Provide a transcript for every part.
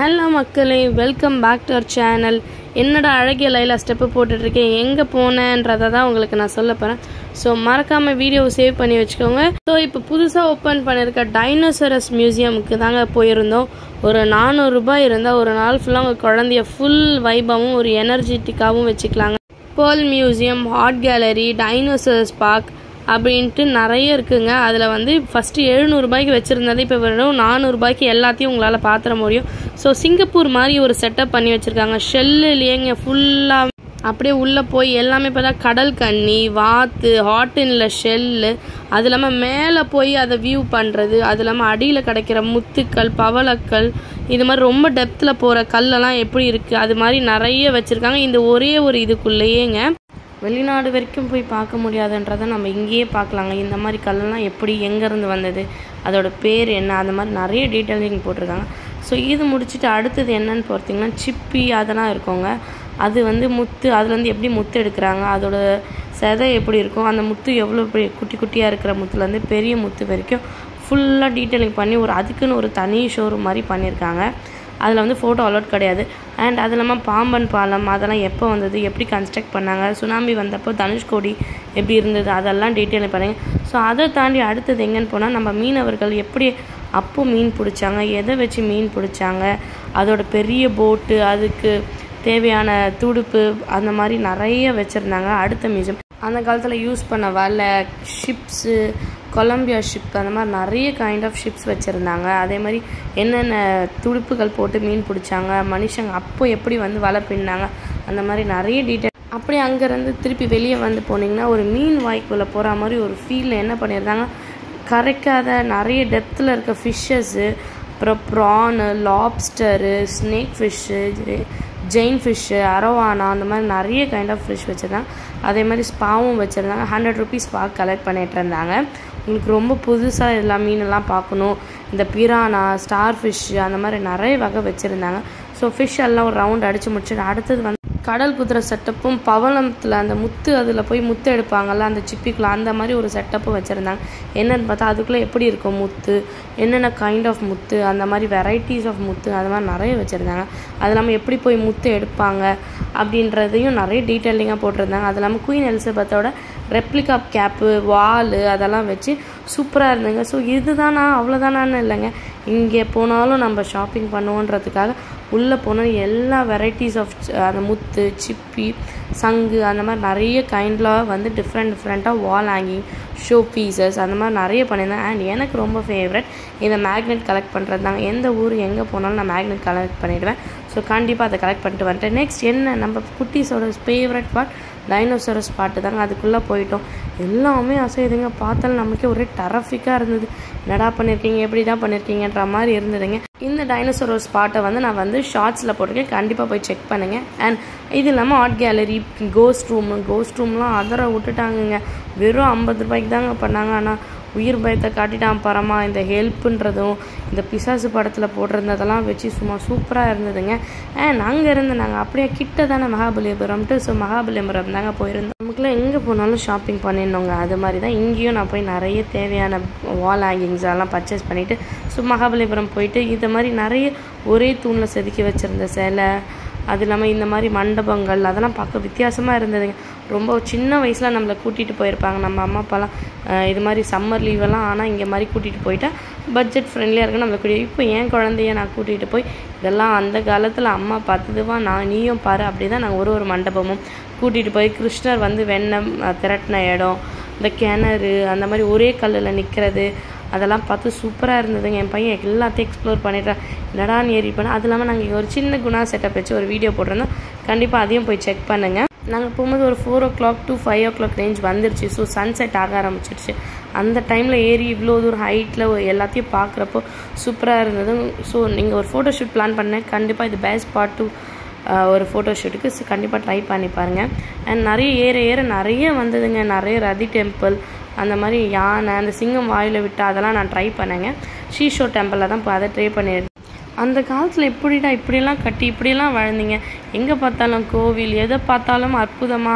hello மக்களே welcome back to our channel என்னடா அழகிய லைலா ஸ்டெப்பு போட்டுட்ருக்கேன் எங்கே போனேன்றதை தான் உங்களுக்கு நான் சொல்ல போகிறேன் ஸோ மறக்காமல் வீடியோவை சேவ் பண்ணி வச்சுக்கோங்க ஸோ இப்போ புதுசாக ஓப்பன் பண்ணியிருக்க டைனோசரஸ் மியூசியமுக்கு தாங்க போயிருந்தோம் ஒரு நானூறுரூபா இருந்தால் ஒரு நாள் ஃபுல்லாக உங்கள் குழந்தைய ஃபுல் வைபாவும் ஒரு எனர்ஜெட்டிக்காகவும் வச்சுக்கலாங்க pearl museum art gallery dinosaurs park அப்படின்ட்டு நிறைய இருக்குங்க அதில் வந்து ஃபஸ்ட்டு எழுநூறுபாய்க்கு வச்சுருந்தது இப்போ வெறும் நானூறுபாய்க்கு எல்லாத்தையும் உங்களால் பார்த்துட முடியும் ஸோ சிங்கப்பூர் மாதிரி ஒரு செட்டப் பண்ணி வச்சுருக்காங்க ஷெல்லுலேயேங்க ஃபுல்லாக அப்படியே உள்ளே போய் எல்லாமே பார்த்தா கடல் கன்னி வாத்து ஹாட்டினில் ஷெல்லு அது இல்லாமல் மேலே போய் அதை வியூ பண்ணுறது அது இல்லாமல் அடியில் கிடைக்கிற முத்துக்கள் பவளக்கல் இது மாதிரி ரொம்ப டெப்த்தில் போகிற கல்லெல்லாம் எப்படி இருக்குது அது மாதிரி நிறைய வச்சுருக்காங்க இந்த ஒரே ஒரு இதுக்குள்ளேயேங்க வெளிநாடு வரைக்கும் போய் பார்க்க முடியாதுன்றதை நம்ம இங்கேயே பார்க்கலாங்க இந்த மாதிரி கல்லெல்லாம் எப்படி எங்கேருந்து வந்தது அதோட பேர் என்ன அந்த மாதிரி நிறைய டீட்டெயிலிங் போட்டிருக்காங்க ஸோ இது முடிச்சுட்டு அடுத்தது என்னன்னு பார்த்தீங்கன்னா சிப்பி அதெல்லாம் இருக்குங்க அது வந்து முத்து அதுலேருந்து எப்படி முத்து எடுக்கிறாங்க அதோட செதை எப்படி இருக்கும் அந்த முத்து எவ்வளோ பெரிய குட்டி குட்டியாக இருக்கிற முத்துலேருந்து பெரிய முத்து வரைக்கும் ஃபுல்லாக டீட்டெயிலிங் பண்ணி ஒரு அதுக்குன்னு ஒரு தனி ஷோரூம் மாதிரி பண்ணியிருக்காங்க அதில் வந்து ஃபோட்டோ அலோட் கிடையாது அண்ட் அது இல்லாமல் பாம்பன் பாலம் அதெல்லாம் எப்போ வந்தது எப்படி கன்ஸ்ட்ரக்ட் பண்ணாங்க சுனாமி வந்தப்போ தனுஷ்கோடி எப்படி இருந்தது அதெல்லாம் டீட்டெயில் பண்ணுங்க ஸோ அதை தாண்டி அடுத்தது எங்கேன்னு போனால் நம்ம மீனவர்கள் எப்படி அப்போ மீன் பிடிச்சாங்க எதை வச்சு மீன் பிடிச்சாங்க அதோட பெரிய போட்டு அதுக்கு தேவையான துடுப்பு அந்த மாதிரி நிறைய வச்சுருந்தாங்க அடுத்த மியூசியம் அந்த காலத்தில் யூஸ் பண்ண வலை ஷிப்ஸு கொலம்பியா ஷிப் அந்த மாதிரி நிறைய கைண்ட் ஆஃப் ஷிப்ஸ் வச்சுருந்தாங்க அதே மாதிரி என்னென்ன துடுப்புகள் போட்டு மீன் பிடிச்சாங்க மனுஷங்க அப்போ எப்படி வந்து வலை பின்னாங்க அந்த மாதிரி நிறைய டீட்டெயில் அப்படியே அங்கேருந்து திருப்பி வெளியே வந்து போனீங்கன்னா ஒரு மீன் வாய்க்குள்ளே போகிற மாதிரி ஒரு ஃபீலில் என்ன பண்ணியிருந்தாங்க கரைக்காத நிறைய டெப்த்தில் இருக்க ஃபிஷ்ஷஸ்ஸு அப்புறம் prawn lobster snake fish chain fish arowana அந்த மாதிரி நிறைய கைண்ட் ஆஃப் ஃபிஷ் வச்சுருந்தாங்க அதே மாதிரி ஸ்பாவும் வச்சுருந்தாங்க ஹண்ட்ரட் ருபீஸ் ஸ்பா கலெக்ட் பண்ணிகிட்டு இருந்தாங்க உங்களுக்கு ரொம்ப புதுசாக இதெல்லாம் மீனெல்லாம் பார்க்கணும் இந்த பிரானா ஸ்டார் ஃபிஷ்ஷு அந்த மாதிரி நிறைய வகை வச்சுருந்தாங்க ஸோ ஃபிஷ் எல்லாம் ஒரு ரவுண்ட் அடித்து முடிச்சுட்டு அடுத்தது வந்து கடல் குதிரை செட்டப்பும் பவளத்தில் அந்த முத்து அதில் போய் முத்து எடுப்பாங்கல்ல அந்த சிப்பிக்குள்ள அந்த மாதிரி ஒரு செட்டப்பும் வச்சுருந்தாங்க என்னென்னு பார்த்தா அதுக்குள்ளே எப்படி இருக்கும் முத்து என்னென்ன கைண்ட் ஆஃப் முத்து அந்த மாதிரி வெரைட்டிஸ் ஆஃப் முத்து அது மாதிரி நிறைய வச்சுருந்தாங்க அது இல்லாமல் எப்படி போய் முத்து எடுப்பாங்க அப்படின்றதையும் நிறைய டீட்டெயிலிங்காக போட்டிருந்தாங்க அது இல்லாமல் குயின் எலிசபெத்தோட ரெப்ளிகா கேப்பு வாலு அதெல்லாம் வச்சு சூப்பராக இருந்துங்க ஸோ இதுதானா அவ்வளோதானான்னு இல்லைங்க இங்கே போனாலும் நம்ம ஷாப்பிங் பண்ணுவோன்றதுக்காக உள்ளே போனால் எல்லா வெரைட்டிஸ் ஆஃப் அந்த முத்து சிப்பி சங்கு அந்த மாதிரி நிறைய கைண்டில் வந்து டிஃப்ரெண்ட் டிஃப்ரெண்ட்டாக வால் ஹேங்கிங் ஷோ பீசஸ் அந்த மாதிரி நிறைய பண்ணியிருந்தேன் அண்ட் எனக்கு ரொம்ப ஃபேவரட் இந்த மேக்னெட் கலெக்ட் பண்ணுறது தாங்க எந்த ஊர் எங்கே போனாலும் நான் மேக்னெட் கலெக்ட் பண்ணிவிடுவேன் ஸோ கண்டிப்பாக அதை கலெக்ட் பண்ணிட்டு வந்துட்டேன் நெக்ஸ்ட் என்ன நம்ம குட்டீஸோட ஃபேவரட் பார்ட் டைனோசரஸ் பாட்டு தாங்க அதுக்குள்ளே போயிட்டோம் எல்லாமே அசையுதுங்க பார்த்தாலும் நமக்கே ஒரே டரஃபிக்காக இருந்தது என்னடா பண்ணியிருக்கீங்க எப்படி தான் பண்ணியிருக்கீங்கன்ற மாதிரி இருந்ததுங்க இந்த டைனோசரோஸ் பாட்டை வந்து நான் வந்து ஷார்ட்ஸில் போட்டிருக்கேன் கண்டிப்பாக போய் செக் பண்ணுங்கள் அண்ட் இது இல்லாமல் art gallery ghost room ghost ரூம்லாம் அதர விட்டுட்டாங்கங்க வெறும் ஐம்பது ரூபாய்க்கு தாங்க பண்ணாங்க ஆனால் உயிர் பயத்தை காட்டிட்டான் பரமா இந்த ஹெல்ப்புன்றதும் இந்த பிசாசு படத்தில் போட்டிருந்ததெல்லாம் வச்சு சும்மா சூப்பராக இருந்ததுங்க அண்ட் அங்கே இருந்து நாங்கள் அப்படியே கிட்ட தானே மகாபலிபுரம்ட்டு ஸோ மகாபலிபுரம் தாங்க போயிருந்தோம் நமக்குலாம் எங்கே போனாலும் ஷாப்பிங் பண்ணிடணுங்க அது மாதிரி தான் இங்கேயும் நான் போய் நிறைய தேவையான வால் ஹேங்கிங்ஸ் எல்லாம் பர்ச்சேஸ் பண்ணிவிட்டு ஸோ மகாபலிபுரம் போயிட்டு இது மாதிரி நிறைய ஒரே தூணில் செதுக்கி வச்சுருந்த சிலை அது இல்லாமல் இந்த மாதிரி மண்டபங்கள் அதெல்லாம் பார்க்க வித்தியாசமாக இருந்ததுங்க ரொம்ப சின்ன வயசில் நம்மளை கூட்டிகிட்டு போயிருப்பாங்க நம்ம அம்மா அப்பாலாம் இது மாதிரி சம்மர் லீவெல்லாம் ஆனால் இங்கே மாதிரி கூட்டிகிட்டு போயிட்டா பட்ஜெட் ஃப்ரெண்ட்லியாக இருக்குன்னு நம்மளை கூட்டிகிட்டு இப்போ என் குழந்தைய நான் கூட்டிகிட்டு போய் இதெல்லாம் அந்த காலத்தில் அம்மா பார்த்ததுவா நான் நீயும் பாரு அப்படி தான் நாங்கள் ஒரு ஒரு மண்டபமும் கூட்டிகிட்டு போய் கிருஷ்ணர் வந்து வெண்ணம் திரட்டின இடம் இந்த கிணறு அந்த மாதிரி ஒரே கல்லில் நிற்கிறது அதெல்லாம் பார்த்து சூப்பராக இருந்ததுங்க என் பையன் எல்லாத்தையும் எக்ஸ்ப்ளோர் பண்ணிட்டேன் என்னடான்னு ஏறி பண்ண அது இல்லாமல் நாங்கள் ஒரு சின்ன குணா செட்டப் வச்சு ஒரு வீடியோ போட்டிருந்தோம் கண்டிப்பாக அதையும் போய் செக் பண்ணுங்கள் நாங்கள் போகும்போது ஒரு four o'clock to five o'clock range வந்துருச்சு ஸோ சன்செட் ஆக ஆரம்பிச்சிருச்சு அந்த டைமில் ஏறி இவ்வளோ தூரம் ஹைட்டில் எல்லாத்தையும் பார்க்குறப்போ சூப்பராக இருந்தது ஸோ நீங்கள் ஒரு ஃபோட்டோ ஷூட் பிளான் பண்ணேன் கண்டிப்பாக இது பெஸ்ட் பார்ட் டூ ஒரு ஃபோட்டோ ஷூட்டுக்கு கண்டிப்பாக ட்ரை பண்ணி பாருங்கள் அண்ட் நிறைய ஏற ஏற நிறைய வந்ததுங்க நிறைய ரதி டெம்பிள் அந்த மாதிரி யானை அந்த சிங்கம் வாயில் விட்டு அதெல்லாம் நான் ட்ரை பண்ணேங்க ஷீஷோ டெம்பிளில் தான் இப்போ அதை ட்ரை பண்ணியிருந்தேன் அந்த காலத்தில் எப்படிடா இப்படியெல்லாம் கட்டி இப்படியெல்லாம் வாழ்ந்தீங்க எங்கே பார்த்தாலும் கோவில் எதை பார்த்தாலும் அற்புதமாக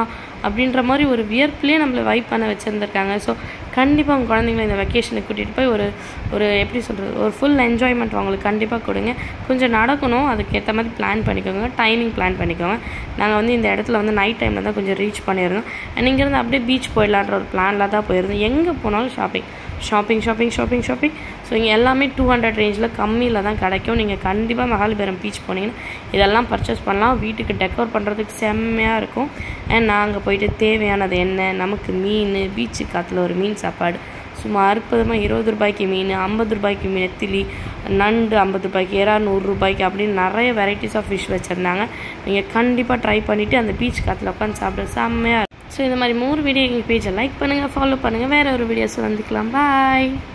அப்படின்ற மாதிரி ஒரு வியர்ப்லேயே நம்மளை வைப் பண்ண வச்சுருந்துருக்காங்க ஸோ கண்டிப்பாக உங்கள் குழந்தைங்கள இந்த வெக்கேஷனுக்கு கூட்டிகிட்டு போய் ஒரு ஒரு எப்படி சொல்கிறது ஒரு ஃபுல் என்ஜாய்மெண்ட் அவங்களுக்கு கண்டிப்பாக கொடுங்க கொஞ்சம் நடக்கணும் அதுக்கேற்ற மாதிரி பிளான் பண்ணிக்கோங்க டைமிங் பிளான் பண்ணிக்கோங்க நாங்கள் வந்து இந்த இடத்துல வந்து நைட் டைமில் தான் கொஞ்சம் ரீச் பண்ணியிருந்தோம் அண்ட் இங்கேருந்து அப்படியே பீச் போயிடலான்ற ஒரு பிளானில் தான் போயிருந்தோம் எங்கே போனாலும் shopping shopping shopping shopping shopping so இங்கே எல்லாமே டூ ஹண்ட்ரட் ரேஞ்சில் கம்மியில் தான் கிடைக்கும் நீங்கள் கண்டிப்பாக மகாலிபுரம் பீச் போனீங்கன்னா இதெல்லாம் பர்ச்சேஸ் பண்ணலாம் வீட்டுக்கு டெக்கோர் பண்ணுறதுக்கு செம்மையாக இருக்கும் அண்ட் நாங்கள் போயிட்டு தேவையானது என்ன நமக்கு மீன் பீச்சு காற்றுல ஒரு மீன் சாப்பாடு சும்மா அற்புதமாக இருபது ரூபாய்க்கு மீன் ஐம்பது ரூபாய்க்கு மீன் நெத்திலி நண்டு ஐம்பது ரூபாய்க்கு எறா நூறு ரூபாய்க்கு அப்படின்னு நிறைய வெரைட்டிஸ் ஆஃப் ஃபிஷ் வச்சுருந்தாங்க நீங்கள் கண்டிப்பாக ட்ரை பண்ணிவிட்டு அந்த பீச் காற்றுல உட்காந்து சாப்பிட செம்மையாக ஸோ இந்த மாதிரி மூணு வீடியோ எங்கள் பேஜை லைக் பண்ணுங்கள் ஃபாலோ பண்ணுங்கள் வேறு ஒரு வீடியோஸ் வந்துக்கலாம் பாய்